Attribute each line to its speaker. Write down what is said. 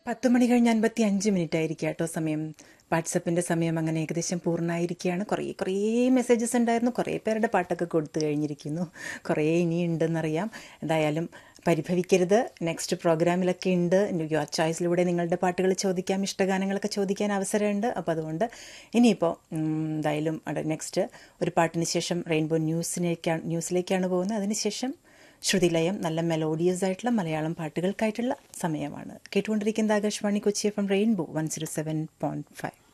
Speaker 1: പത്ത് മണി കഴിഞ്ഞ് അൻപത്തി അഞ്ച് മിനിറ്റ് ആയിരിക്കും കേട്ടോ സമയം വാട്സപ്പിൻ്റെ സമയം അങ്ങനെ ഏകദേശം പൂർണ്ണമായിരിക്കുകയാണ് കുറേ കുറേ മെസ്സേജസ് ഉണ്ടായിരുന്നു കുറേ പേരുടെ പാട്ടൊക്കെ കൊടുത്തു കഴിഞ്ഞിരിക്കുന്നു കുറേ ഇനിയുണ്ടെന്നറിയാം എന്തായാലും പരിഭവിക്കരുത് നെക്സ്റ്റ് പ്രോഗ്രാമിലൊക്കെ ഉണ്ട് യുവർ ചോയ്സിലൂടെ നിങ്ങളുടെ പാട്ടുകൾ ചോദിക്കാം ഇഷ്ടഗാനങ്ങളൊക്കെ ചോദിക്കാൻ അവസരമുണ്ട് അപ്പോൾ അതുകൊണ്ട് ഇനിയിപ്പോൾ എന്തായാലും നെക്സ്റ്റ് ഒരു പാട്ടിന് ശേഷം റെയിൻബോ ന്യൂസിലേക്കാണ് ന്യൂസിലേക്കാണ് പോകുന്നത് അതിനുശേഷം ശ്രുതിലയം നല്ല മെലോഡിയസ് ആയിട്ടുള്ള മലയാളം പാട്ടുകൾക്കായിട്ടുള്ള സമയമാണ് കേട്ടുകൊണ്ടിരിക്കുന്നത് Akashvani Kochi F M rainbow one zero seven point five